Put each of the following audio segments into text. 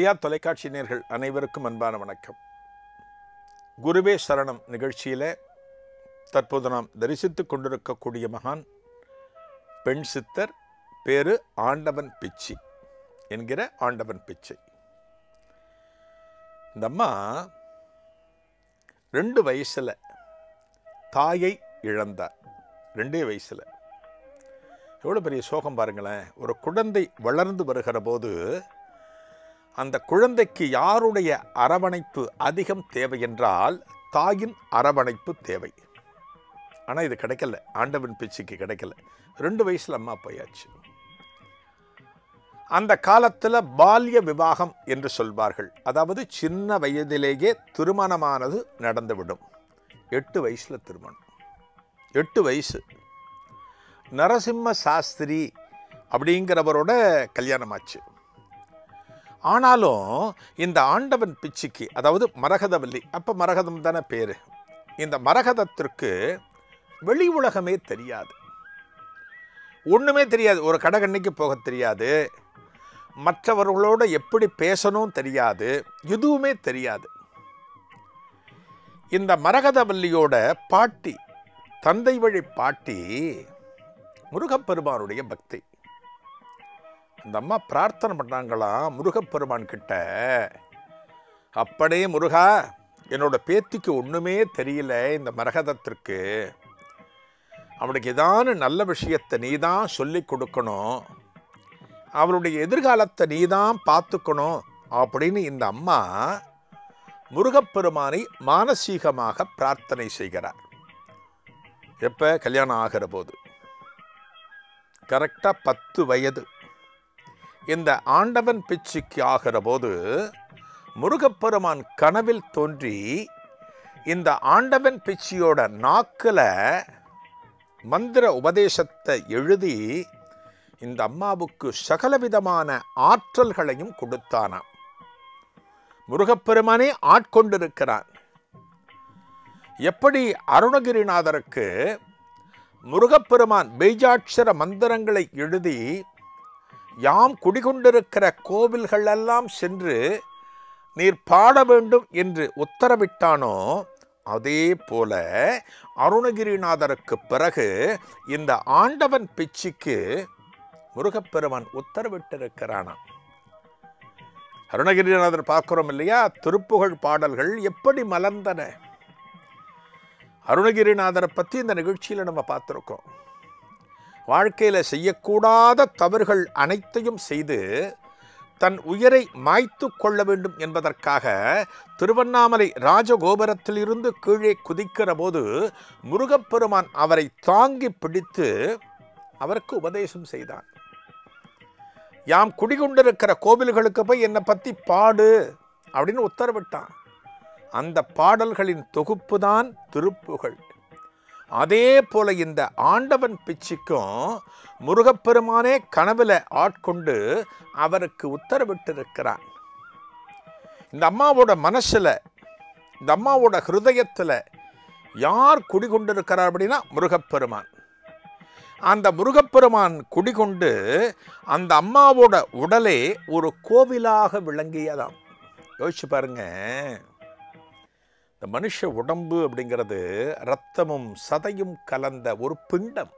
அலையா தொலைக்காட்சி நேர்கள் அனைவருக்கும் அன்பான வணக்கம் குருவே சரணம் நிகழ்ச்சியில தற்போது நாம் தரிசித்துக் கொண்டிருக்கக்கூடிய மகான் பெண் சித்தர் பேரு ஆண்டவன் பிச்சி என்கிற ஆண்டவன் பிச்சை இந்த அம்மா ரெண்டு வயசுல தாயை இழந்தார் ரெண்டே வயசுல எவ்வளோ பெரிய சோகம் பாருங்களேன் ஒரு குழந்தை வளர்ந்து வருகிற போது அந்த குழந்தைக்கு யாருடைய அரவணைப்பு அதிகம் தேவை என்றால் தாயின் அரவணைப்பு தேவை ஆனால் இது கிடைக்கல ஆண்டவன் பிச்சுக்கு கிடைக்கல ரெண்டு வயசில் அம்மா போயாச்சு அந்த காலத்தில் பால்ய விவாகம் என்று சொல்வார்கள் அதாவது சின்ன வயதிலேயே திருமணமானது நடந்துவிடும் எட்டு வயசில் திருமணம் எட்டு வயசு நரசிம்ம சாஸ்திரி அப்படிங்கிறவரோட கல்யாணம் ஆச்சு ஆனாலும் இந்த ஆண்டவன் பிச்சுக்கு அதாவது மரகதவல்லி அப்போ மரகதம் தானே பேர் இந்த மரகதத்திற்கு வெளி உலகமே தெரியாது ஒன்றுமே தெரியாது ஒரு கடகண்ணிக்கு போக தெரியாது மற்றவர்களோட எப்படி பேசணும் தெரியாது எதுவுமே தெரியாது இந்த மரகதவல்லியோட பாட்டி தந்தை வழி பாட்டி முருகப்பெருமானுடைய பக்தி அந்த அம்மா பிரார்த்தனை பண்ணாங்களாம் முருகப்பெருமான் கிட்ட அப்படியே முருகா என்னோட பேத்திக்கு ஒன்றுமே தெரியல இந்த மரகதத்திற்கு அவனுக்கு ஏதான நல்ல விஷயத்தை நீ தான் சொல்லி கொடுக்கணும் அவளுடைய எதிர்காலத்தை நீ தான் பார்த்துக்கணும் அப்படின்னு இந்த அம்மா முருகப்பெருமானை மானசீகமாக பிரார்த்தனை செய்கிறார் எப்போ கல்யாணம் ஆகிற போது கரெக்டாக பத்து வயது இந்த ஆண்டவன் பிச்சுக்கு ஆகிற போது முருகப்பெருமான் கனவில் தோன்றி இந்த ஆண்டவன் பிச்சியோட நாக்கில் மந்திர உபதேசத்தை எழுதி இந்த அம்மாவுக்கு சகலவிதமான ஆற்றல்களையும் கொடுத்தானாம் முருகப்பெருமானே ஆட்கொண்டிருக்கிறான் எப்படி அருணகிரிநாதருக்கு முருகப்பெருமான் பெய்ஜாட்சர மந்திரங்களை எழுதி யாம் குடிகொண்டிருக்கிற கோவில்கள் எல்லாம் சென்று நீர் பாட வேண்டும் என்று உத்தரவிட்டானோ அதே போல அருணகிரிநாதருக்கு பிறகு இந்த ஆண்டவன் பிச்சிக்கு முருகப்பெருமான் உத்தரவிட்டிருக்கிறானாம் அருணகிரிநாதர் பார்க்கிறோம் இல்லையா திருப்புகழ் பாடல்கள் எப்படி மலர்ந்தன அருணகிரிநாதரை பற்றி இந்த நிகழ்ச்சியில் நம்ம பார்த்துருக்கோம் வாழ்க்கையில் செய்யக்கூடாத தவறுகள் அனைத்தையும் செய்து தன் உயிரை மாய்த்து கொள்ள வேண்டும் என்பதற்காக திருவண்ணாமலை ராஜகோபுரத்திலிருந்து கீழே குதிக்கிற போது முருகப்பெருமான் அவரை தாங்கி பிடித்து அவருக்கு உபதேசம் செய்தான் யாம் குடிகொண்டிருக்கிற கோவில்களுக்கு போய் என்னை பற்றி பாடு அப்படின்னு உத்தரவிட்டான் அந்த பாடல்களின் தொகுப்பு தான் திருப்புகழ் அதே போல இந்த ஆண்டவன் பிச்சுக்கும் முருகப்பெருமானே கனவுல ஆட்கொண்டு அவருக்கு உத்தரவிட்டிருக்கிறான் இந்த அம்மாவோட மனசுல இந்த அம்மாவோட ஹிருதயத்தில் யார் குடிகொண்டிருக்கிறார் அப்படின்னா முருகப்பெருமான் அந்த முருகப்பெருமான் குடிகொண்டு அந்த அம்மாவோட உடலே ஒரு கோவிலாக விளங்கியதாம் யோசிச்சு பாருங்க இந்த மனுஷ உடம்பு அப்படிங்கிறது ரத்தமும் சதையும் கலந்த ஒரு பிண்டம்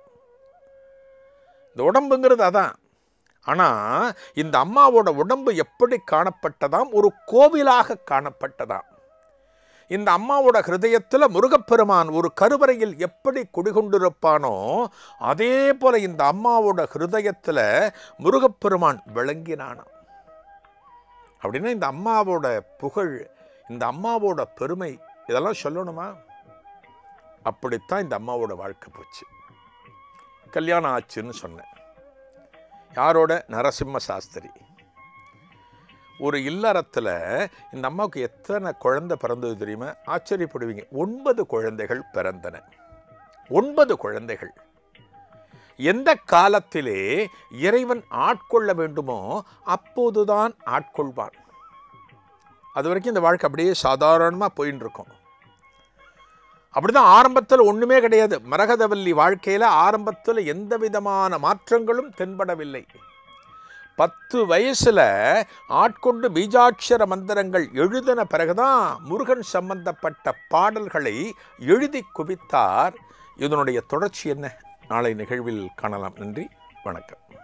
இந்த உடம்புங்கிறது அதான் ஆனால் இந்த அம்மாவோட உடம்பு எப்படி காணப்பட்டதாம் ஒரு கோவிலாக காணப்பட்டதாம் இந்த அம்மாவோட ஹிருதயத்தில் முருகப்பெருமான் ஒரு கருவறையில் எப்படி குடிகொண்டிருப்பானோ அதே போல இந்த அம்மாவோட ஹிருதயத்தில் முருகப்பெருமான் விளங்கினானாம் அப்படின்னா இந்த அம்மாவோட புகழ் இந்த அம்மாவோட பெருமை இதெல்லாம் சொல்லணுமா அப்படித்தான் இந்த அம்மாவோட வாழ்க்கை போச்சு கல்யாணம் ஆச்சுன்னு சொன்னேன் யாரோட நரசிம்ம சாஸ்திரி ஒரு இல்லறத்தில் இந்த அம்மாவுக்கு எத்தனை குழந்தை பிறந்தது தெரியுமா ஆச்சரியப்படுவீங்க ஒன்பது குழந்தைகள் பிறந்தன ஒன்பது குழந்தைகள் எந்த காலத்திலே இறைவன் ஆட்கொள்ள வேண்டுமோ அப்போதுதான் ஆட்கொள்வான் அது வரைக்கும் இந்த வாழ்க்கை அப்படியே சாதாரணமாக போயின்னு இருக்கும் அப்படிதான் ஆரம்பத்தில் ஒன்றுமே கிடையாது மரகதவல்லி வாழ்க்கையில் ஆரம்பத்தில் எந்த விதமான மாற்றங்களும் தென்படவில்லை பத்து வயசில் ஆட்கொண்டு பீஜாட்சர மந்திரங்கள் எழுதின பிறகுதான் முருகன் சம்பந்தப்பட்ட பாடல்களை எழுதி குவித்தார் இதனுடைய தொடர்ச்சி என்ன நாளை நிகழ்வில் காணலாம் நன்றி வணக்கம்